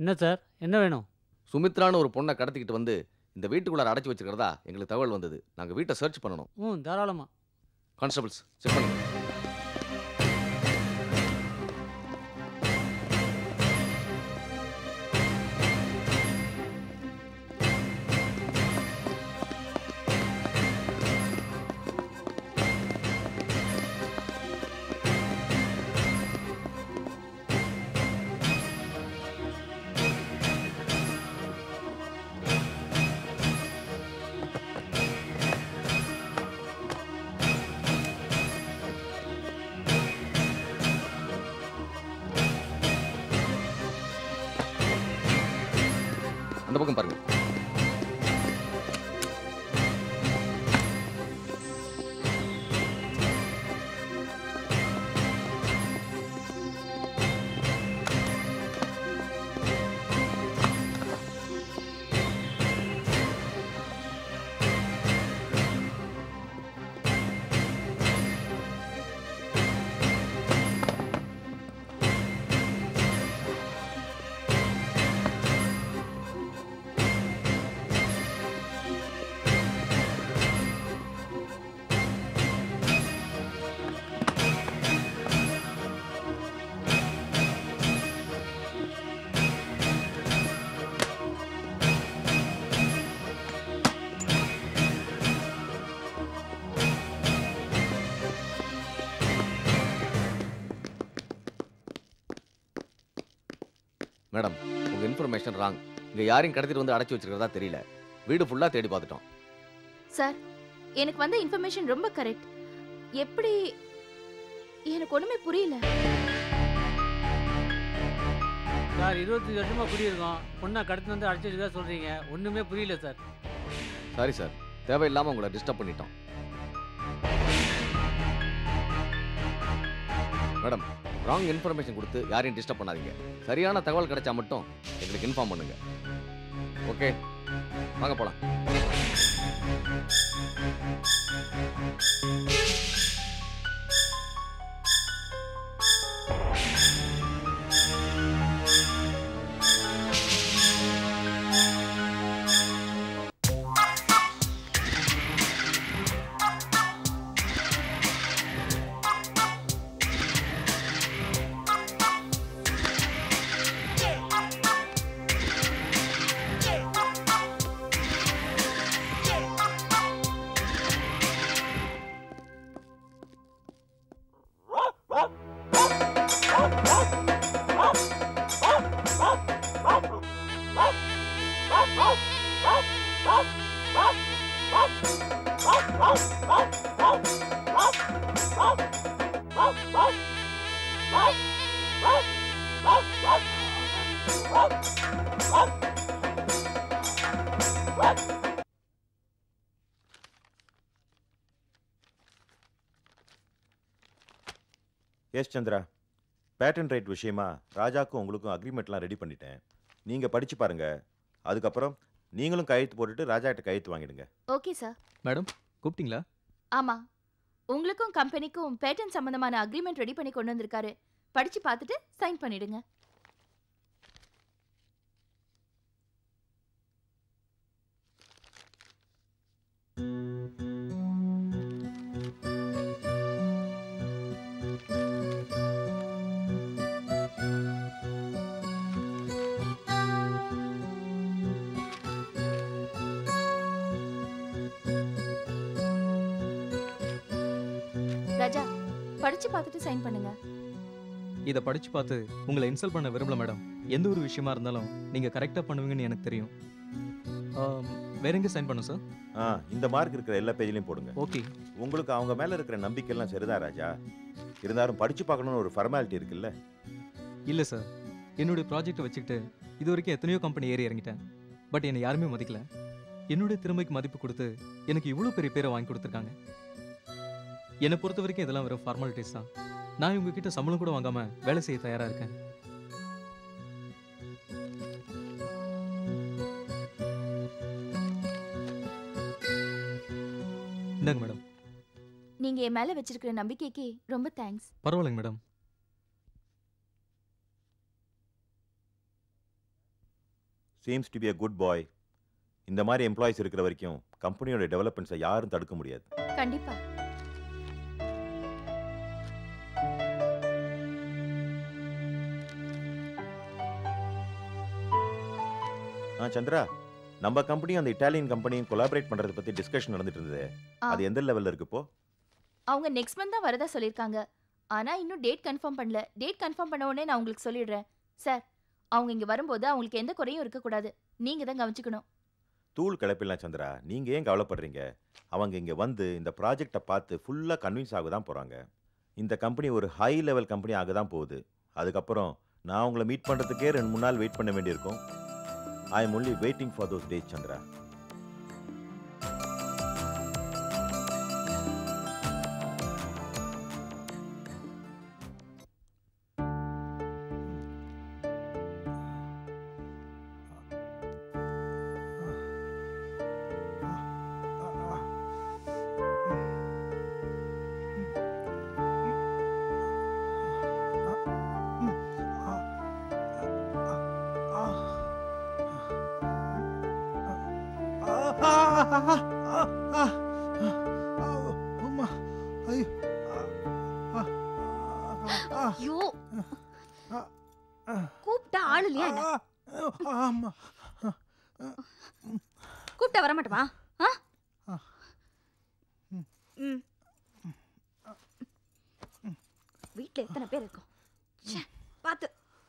என்ன சார் என்ன வேணும் சுமித்ரான்னு ஒரு பொண்ணை கடத்திக்கிட்டு வந்து இந்த வீட்டுக்குள்ளார அடைச்சி வச்சிருக்கிறதா எங்களுக்கு தகவல் வந்தது நாங்கள் வீட்டை சர்ச் பண்ணணும் ம் தாராளமாக கான்ஸ்டபிள்ஸ் செக் பண்ணுங்க அந்த பக்கம் பாருங்க மேடம் உங்கள் இன்ஃபர்மேஷன் ராங் இங்கே யாரையும் கடத்திட்டு வந்து அடைச்சி வச்சிருக்கிறதா தெரியல வீடு ஃபுல்லாக தேடி பார்த்துட்டோம் சார் எனக்கு வந்த இன்ஃபர்மேஷன் ரொம்ப கரெக்ட் எப்படி எனக்கு ஒண்ணுமே புரியல சார் இருபத்தஞ்சி வருஷமாக குடியிருக்கோம் பொண்ணை கடத்தி வந்து அடைச்சி வச்சுக்கா சொல்கிறீங்க ஒன்றுமே புரியல சார் சாரி சார் தேவையில்லாமல் உங்களை டிஸ்டர்ப் பண்ணிட்டோம் மேடம் ராங் இன்ஃபர்மேஷன் கொடுத்து யாரையும் டிஸ்டர்ப் பண்ணாதீங்க சரியான தகவல் கிடைச்சா மட்டும் எங்களுக்கு இன்ஃபார்ம் பண்ணுங்க ஓகே வாங்க போலாம் எஸ் சந்திரா பேட்டன் ரைட் விஷயமா ராஜாக்கும் உங்களுக்கும் அக்ரிமெண்ட்லாம் ரெடி பண்ணிட்டேன் நீங்கள் படித்து பாருங்க அதுக்கப்புறம் நீங்களும் கையெழுத்து போட்டுட்டு ராஜா கிட்ட கையெழுத்து வாங்கிடுங்க ஓகே சார் மேடம் கூப்பிட்டீங்களா ஆமா உங்களுக்கும் கம்பெனிக்கும் பேட்டன் சம்பந்தமான அக்ரிமெண்ட் ரெடி பண்ணி கொண்டு வந்திருக்காரு படிச்சு பார்த்துட்டு சைன் பண்ணிடுங்க ராஜா படிச்சு பார்த்துட்டு சைன் பண்ணுங்க இதை படிச்சு பார்த்து உங்களை இன்சல்ட் பண்ண விரும்பல மேடம் எந்த ஒரு விஷயமா இருந்தாலும் நீங்க கரெக்டாக பண்ணுவீங்கன்னு எனக்கு தெரியும் ஆம், வேற எங்க சைன் பண்ணும் சார் ஆ இந்த மார்க் இருக்கிற எல்லா பேஜ்லையும் போடுங்க ஓகே உங்களுக்கு அவங்க மேலே இருக்கிற நம்பிக்கைலாம் சரிதான் ராஜா இருந்தாலும் படித்து பார்க்கணும்னு ஒரு ஃபார்மாலிட்டி இருக்குல்ல இல்லை சார் என்னுடைய ப்ராஜெக்ட்டை வச்சுக்கிட்டு இது வரைக்கும் எத்தனையோ கம்பெனி ஏறி இறங்கிட்டேன் பட் என்னை யாருமே மதிக்கல என்னுடைய திறமைக்கு மதிப்பு கொடுத்து எனக்கு இவ்வளோ பெரிய பேரை வாங்கி கொடுத்துருக்காங்க என்னை பொறுத்த வரைக்கும் இதெல்லாம் வெறும் ஃபார்மாலிட்டிஸ் தான் நான் உங்ககிட்ட சம்பளம் கூட வாங்காம வேலை செய்ய தயாரா இருக்கேன் இந்தாங்க மேடம் நீங்க என் மேல வச்சிருக்கிற நம்பிக்கைக்கு ரொம்ப தேங்க்ஸ் பரவாயில்லைங்க madam seems to be a good boy இந்த மாதிரி எம்ப்ளாயிஸ் இருக்கிற வரைக்கும் கம்பெனியோட டெவலப்மெண்ட்ஸை யாரும் தடுக்க முடியாது கண்டிப்பா ஆ சந்திரா நம்ம கம்பெனியும் அந்த இட்டாலியன் கம்பெனியும் கொலாபரேட் பண்றதை பத்தி டிஸ்கஷன் நடந்துட்டு இருந்தது ஆ. அது எந்த லெவல்ல இருக்கு இப்போ அவங்க நெக்ஸ்ட் மந்த் தான் வரதா சொல்லியிருக்காங்க ஆனா இன்னும் டேட் கன்ஃபார்ம் பண்ணல டேட் கன்ஃபார்ம் பண்ண உடனே நான் உங்களுக்கு சொல்லிடுறேன் சார் அவங்க இங்க வரும்போது அவங்களுக்கு எந்த குறையும் இருக்கக்கூடாது நீங்க தான் கவனிச்சுக்கணும் தூள் கிளப்பிடலாம் சந்திரா நீங்க ஏன் கவலைப்படுறீங்க அவங்க இங்க வந்து இந்த ப்ராஜெக்டை பார்த்து ஃபுல்லா கன்வின்ஸ் ஆக தான் போறாங்க இந்த கம்பெனி ஒரு ஹை லெவல் கம்பெனி ஆக தான் போகுது அதுக்கப்புறம் நான் உங்களை மீட் பண்றதுக்கே ரெண்டு மூணு நாள் வெயிட் பண்ண வேண்டியிருக்கும் I am only waiting for those days Chandra ஐயோ கூப்பிட்டா ஆள் இல்லையா என்ன ஆமா கூப்பிட்டா வர மாட்டோமா ஆ ம் வீட்ல எத்தனை பேர் இருக்கும் ச்சே, பார்த்து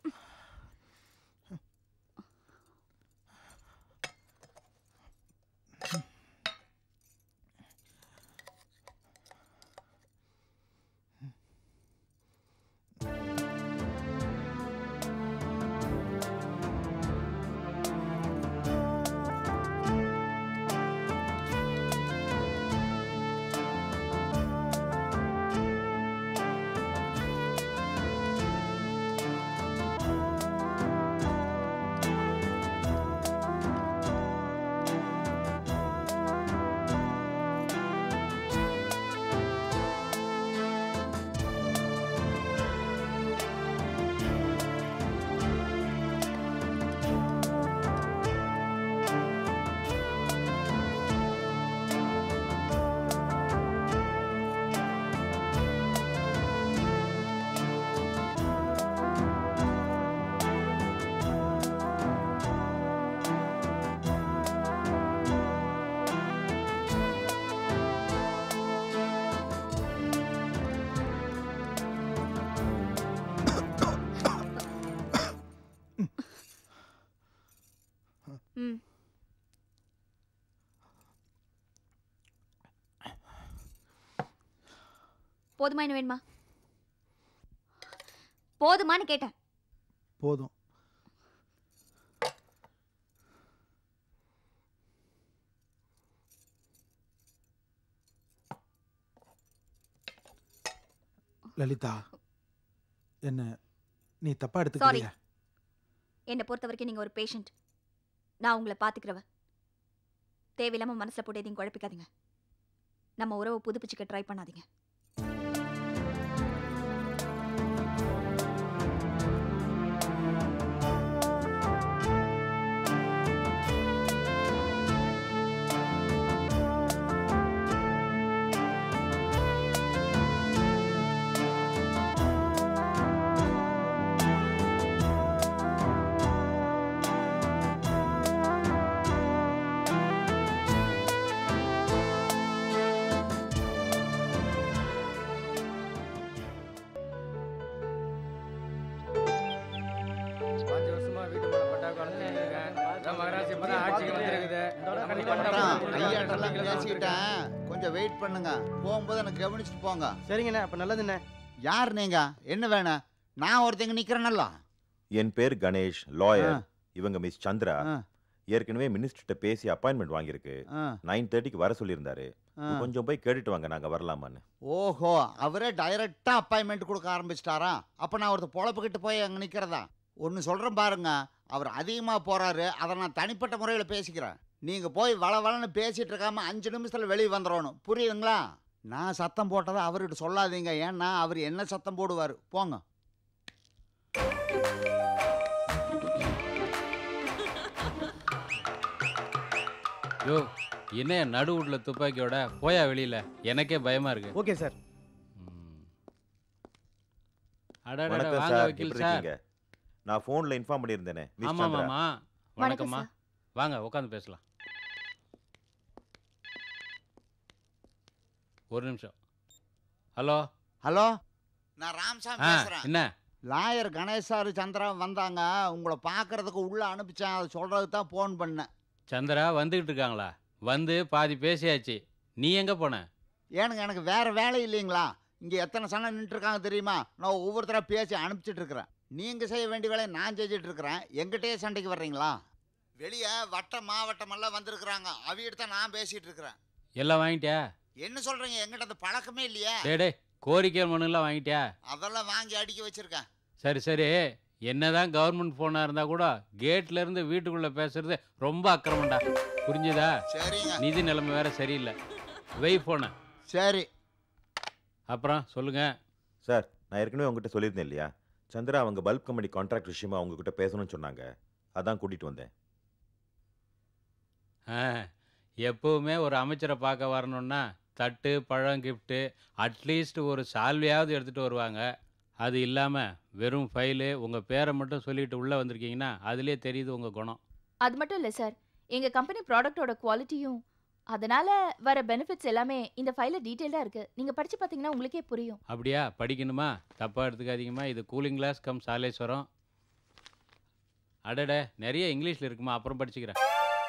ம் போதுமா என்ன வேணுமா போதுமான்னு கேட்டேன் போதும் லலிதா என்ன நீ தப்பா எடுத்துக்கிறியா என்னை பொறுத்த வரைக்கும் நீங்க ஒரு பேஷண்ட் நான் உங்களை பாத்துக்கிறவ தேவையில்லாம மனசுல போட்டு எதையும் குழப்பிக்காதீங்க நம்ம உறவை புதுப்பிச்சுக்க ட்ரை பண்ணாதீங்க பாஞ்சு வருஷமா வீட்டு மேல பட்டாக்கு அனுப்பிச்சிருக்கேன் அதான் மகராசி இப்பதான் ஆட்சிக்கு வந்திருக்குது அப்புறம் ஐயாட்டெல்லாம் பேசிக்கிட்டேன் கொஞ்சம் வெயிட் பண்ணுங்க போகும்போது எனக்கு கவனிச்சுட்டு போங்க சரிங்கண்ணே அப்ப நல்லதுண்ணே யார் நீங்க என்ன வேணும் நான் ஒருத்தங்க நிக்கிறேனல்ல என் பேர் கணேஷ் லாயர் ஆ. இவங்க மிஸ் சந்திரா ஆ. ஏற்கனவே மினிஸ்டர்கிட்ட பேசி அப்பாயின்மெண்ட் வாங்கியிருக்கு ஆ, நைன் தேர்ட்டிக்கு வர சொல்லியிருந்தாரு ஆ. கொஞ்சம் போய் கேட்டுட்டு வாங்க நாங்க வரலாமான்னு ஓஹோ அவரே டைரக்டா அப்பாயின்மெண்ட் கொடுக்க ஆரம்பிச்சிட்டாரா அப்ப நான் ஒருத்தர் பொழப்புக்கிட்டு போய் அங்க நிக்கிறதா ஒன்னு சொல்றேன் பாருங்க அவர் அதிகமா போறாரு அதை நான் தனிப்பட்ட முறையில பேசிக்கிறேன் நீங்க போய் வள வளன்னு பேசிட்டு இருக்காம அஞ்சு நிமிஷத்துல வெளியே வந்துடணும் புரியுதுங்களா நான் சத்தம் போட்டதை அவர்கிட்ட சொல்லாதீங்க ஏன்னா அவர் என்ன சத்தம் போடுவார் போங்க யோ என்ன நடு வீட்டில் துப்பாக்கியோட போயா வெளியில எனக்கே பயமா இருக்கு ஓகே சார் ம். அடடட வணக்கம் வாங்க சார் வக்கீல் எப்படி சார் இருக்கீங்க நான் ஃபோன்ல இன்ஃபார்ம் பண்ணியிருந்தேனே மிஸ் ஆமா சந்திரா மாமா வணக்கம் வணக்கம்மா சார் வாங்க உட்காந்து பேசலாம் ஒரு நிமிஷம் ஹலோ ஹலோ நான் ராம்சாமி ஆ பேசுறேன் என்ன லாயர் கணேஷ் சார் சந்திரா வந்தாங்க உங்களை பார்க்கறதுக்கு உள்ள அனுப்பிச்சேன் அதை சொல்றதுக்கு தான் ஃபோன் பண்ணேன் சந்திரா வந்துகிட்டு இருக்காங்களா வந்து பாதி பேசியாச்சு நீ எங்க போன ஏனுங்க எனக்கு வேற வேலை இல்லைங்களா இங்க எத்தனை சண்டை நின்றுருக்காங்க தெரியுமா நான் ஒவ்வொருத்தரா பேசி அனுப்பிச்சிட்டு இருக்கிறேன் நீங்க செய்ய வேண்டிய வேலையை நான் செஞ்சுட்டு இருக்கிறேன் எங்கிட்டயே சண்டைக்கு வர்றீங்களா வெளியே வட்ட மாவட்டம் எல்லாம் வந்திருக்கிறாங்க அவிகிட்ட தான் நான் பேசிட்டு இருக்கிறேன் எல்லாம் வாங்கிட்டியா என்ன சொல்றீங்க எங்கிட்ட அந்த பழக்கமே இல்லையே டேய் டேய் கோரிக்கை மனுலாம் வாங்கிட்டியா அதெல்லாம் வாங்கி அடிக்க வச்சிருக்கேன் சரி சரி என்னதான் கவர்மெண்ட் ஃபோனாக இருந்தால் கூட கேட்ல இருந்து வீட்டுக்குள்ளே பேசுறது ரொம்ப அக்கிரமண்டா புரிஞ்சுதா சரிங்க நிதி நிலைமை வேற சரியில்லை வெய் ஃபோனை சரி அப்புறம் சொல்லுங்க சார் நான் ஏற்கனவே உங்ககிட்ட சொல்லியிருந்தேன் இல்லையா சந்திரா அவங்க பல்ப் கம்பெனி கான்ட்ராக்ட் விஷயமா உங்ககிட்ட பேசணும்னு சொன்னாங்க அதான் கூட்டிட்டு வந்தேன் ஆ எப்பவுமே ஒரு அமைச்சரை பார்க்க வரணும்னா தட்டு பழம் கிஃப்ட்டு அட்லீஸ்ட் ஒரு சால்வையாவது எடுத்துகிட்டு வருவாங்க அது இல்லாமல் வெறும் ஃபைலு உங்கள் பேரை மட்டும் சொல்லிட்டு உள்ளே வந்திருக்கீங்கன்னா அதுலேயே தெரியுது உங்கள் குணம் அது மட்டும் இல்லை சார் எங்கள் கம்பெனி ப்ராடக்ட்டோட குவாலிட்டியும் அதனால வர பெனிஃபிட்ஸ் எல்லாமே இந்த ஃபைலில் டீட்டெயிலாக இருக்கு நீங்கள் படித்து பார்த்தீங்கன்னா உங்களுக்கே புரியும் அப்படியா படிக்கணுமா தப்பாக எடுத்துக்காதீங்கம்மா இது கூலிங் கிளாஸ் கம் சாலேஸ்வரம் அடட நிறைய இங்கிலீஷில் இருக்குமா அப்புறம் படிச்சுக்கிறேன்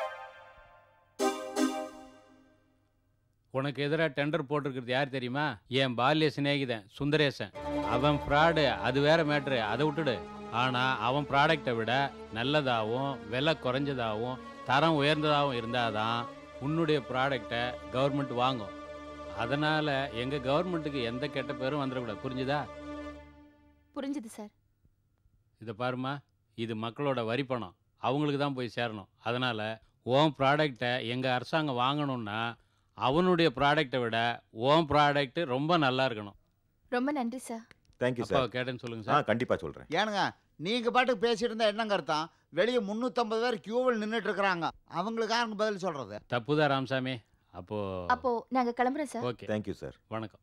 உனக்கு எதிராக டெண்டர் போட்டிருக்கிறது யார் தெரியுமா என் பால்ய சிநேகிதன் சுந்தரேசன் அவன் ஃப்ராடு அது வேற மேட்ரு அதை விட்டுடு ஆனால் அவன் ப்ராடக்டை விட நல்லதாகவும் விலை குறைஞ்சதாகவும் தரம் உயர்ந்ததாகவும் இருந்தாதான் உன்னுடைய ப்ராடக்டை கவர்மெண்ட் வாங்கும் அதனால் எங்கள் கவர்மெண்ட்டுக்கு எந்த கெட்ட பேரும் வந்துடக்கூடாது புரிஞ்சுதா புரிஞ்சுது சார் இதை பாருமா இது மக்களோட வரி பணம் அவங்களுக்கு தான் போய் சேரணும் அதனால் உன் ப்ராடக்டை எங்கள் அரசாங்கம் வாங்கணும்னா அவனுடைய ப்ராடக்டை விட உன் ப்ராடக்ட் ரொம்ப நல்லா இருக்கணும் ரொம்ப நன்றி சார் தேங்க்யூ அப்பா சார் கேட்டேன்னு சொல்லுங்க ஆ சார் கண்டிப்பாக சொல்கிறேன் ஏனுங்க நீங்க பாட்டுக்கு பேசிட்டு இருந்தா என்னங்க அர்த்தம் வெளியே முந்நூற்றம்பது பேர் கியூவில் நின்றுட்டு இருக்கிறாங்க அவங்களுக்காக பதில் சொல்றது தப்புதான் ராமசாமி அப்போ அப்போ நாங்கள் கிளம்புறோம் சார் ஓகே தேங்க்யூ சார் வணக்கம்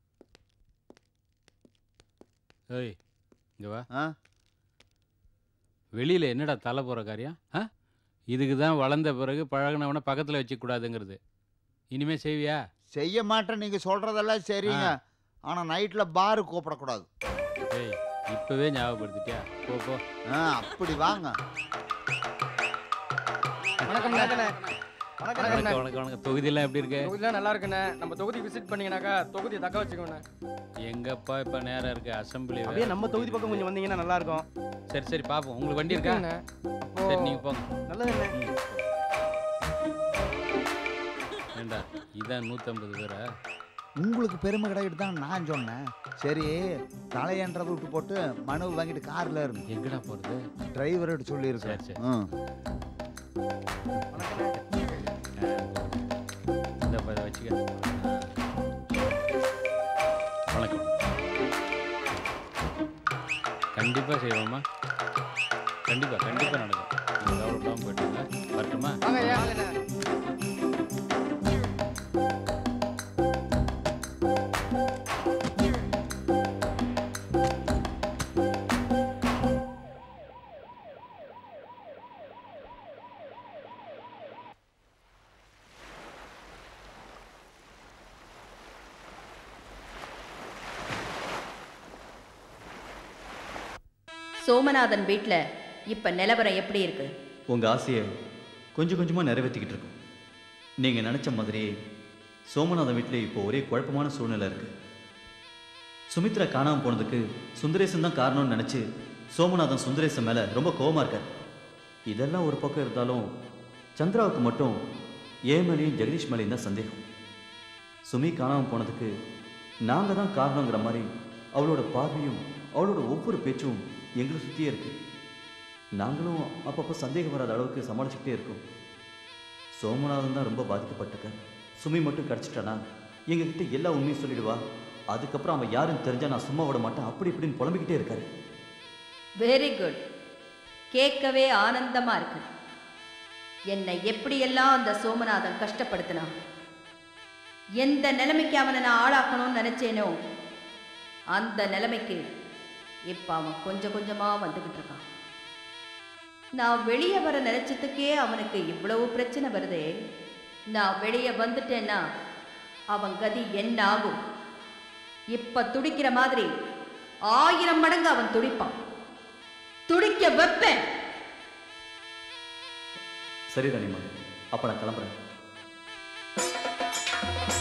ஏய் இங்க வா ஆ வெளியில் என்னடா தலை போகிற காரியம் ஆ இதுக்கு தான் வளர்ந்த பிறகு பழகினவனை பக்கத்தில் வச்சுக்கூடாதுங்கிறது இனிமே செய்வியா செய்ய மாட்டேன் நீங்க சொல்றதெல்லாம் சரிங்க ஆனா நைட்ல பாரு கூப்பிடக்கூடாது ஏய் இப்போவே ஞாபகப்படுத்திட்டியா போ போ ஆ அப்படி வாங்க வணக்கம் வணக்கம் வணக்கம் வணக்கம் வணக்கம் தொகுதியெல்லாம் எப்படி இருக்கு தொகுதிலாம் நல்லா இருக்குண்ணே நம்ம தொகுதி விசிட் பண்ணீங்கன்னாக்கா தொகுதி தக்க வச்சுக்கோண்ணே எங்கப்பா இப்போ நேரம் இருக்கு அசம்பிளி அப்படியே நம்ம தொகுதி பக்கம் கொஞ்சம் வந்தீங்கன்னா நல்லா இருக்கும் சரி சரி பார்ப்போம் உங்களுக்கு வண்டி இருக்கா இருக்குண்ணே. அப்போ சரி நீங்கள் போங்க நல்லதுண்ணே ம், போ. ஏண்டா இதான் நூற்றம்பது பேரா உங்களுக்கு பெருமை கிடைக்கிட்டு தான் நான் சொன்னேன் சரி தலையன்றதை விட்டு போட்டு மனு வாங்கிட்டு கார்ல இருங்க எங்கடா போகிறது டிரைவர்கிட்ட சொல்லியிருக்கேன் சரி, சரி. ம் இந்த இதை வச்சுக்க வணக்கம் கண்டிப்பாக செய்வோம்மா கண்டிப்பாக கண்டிப்பாக நடக்கும் நீங்கள் கவலைப்படாமல் போயிட்டுங்க வரட்டுமா வாங்க ஐயா சோமநாதன் வீட்டில் இப்போ நிலவரம் எப்படி இருக்கு உங்கள் ஆசையை கொஞ்சம் கொஞ்சமாக நிறைவேற்றிக்கிட்டு இருக்கோம் நீங்கள் நினச்ச மாதிரியே சோமநாதன் வீட்டில் இப்போ ஒரே குழப்பமான சூழ்நிலை இருக்குது சுமித்ரா காணாமல் போனதுக்கு சுந்தரேசன் தான் காரணம்னு நினச்சி சோமநாதன் சுந்தரேசன் மேலே ரொம்ப கோவமா இருக்கார் இதெல்லாம் ஒரு பக்கம் இருந்தாலும் சந்திராவுக்கு மட்டும் ஏன் மேலேயும் ஜெகதீஷ் மேலேயும் தான் சந்தேகம் சுமி காணாமல் போனதுக்கு நாங்கள் தான் காரணங்கிற மாதிரி அவளோட பார்வையும் அவளோட ஒவ்வொரு பேச்சும் எங்களை சுற்றியே இருக்கு நாங்களும் அப்பப்போ சந்தேகம் வராத அளவுக்கு சமாளிச்சுக்கிட்டே இருக்கோம் சோமநாதன் தான் ரொம்ப பாதிக்கப்பட்டிருக்கார் சுமி மட்டும் கிடச்சிட்டானா எங்ககிட்ட எல்லா உண்மையும் சொல்லிடுவா அதுக்கப்புறம் அவன் யாருன்னு தெரிஞ்சா நான் சும்மா விட மாட்டேன் அப்படி இப்படின்னு புலம்பிக்கிட்டே இருக்காரு வெரி குட் கேட்கவே ஆனந்தமா இருக்கு என்னை எப்படியெல்லாம் அந்த சோமநாதன் கஷ்டப்படுத்தினான் எந்த நிலைமைக்கு அவனை நான் ஆளாக்கணும்னு நினைச்சேனோ அந்த நிலைமைக்கு இப்ப அவன் கொஞ்சம் கொஞ்சமா வந்துகிட்டு இருக்கான் நான் வெளியே வர நினைச்சதுக்கே அவனுக்கு இவ்வளவு பிரச்சனை வருதே நான் வெளியே வந்துட்டேன்னா அவன் கதி என்ன ஆகும் இப்ப துடிக்கிற மாதிரி ஆயிரம் மடங்கு அவன் துடிப்பான் துடிக்க வைப்பேன் சரி ரணிமா அப்போ நான் கிளம்புறேன்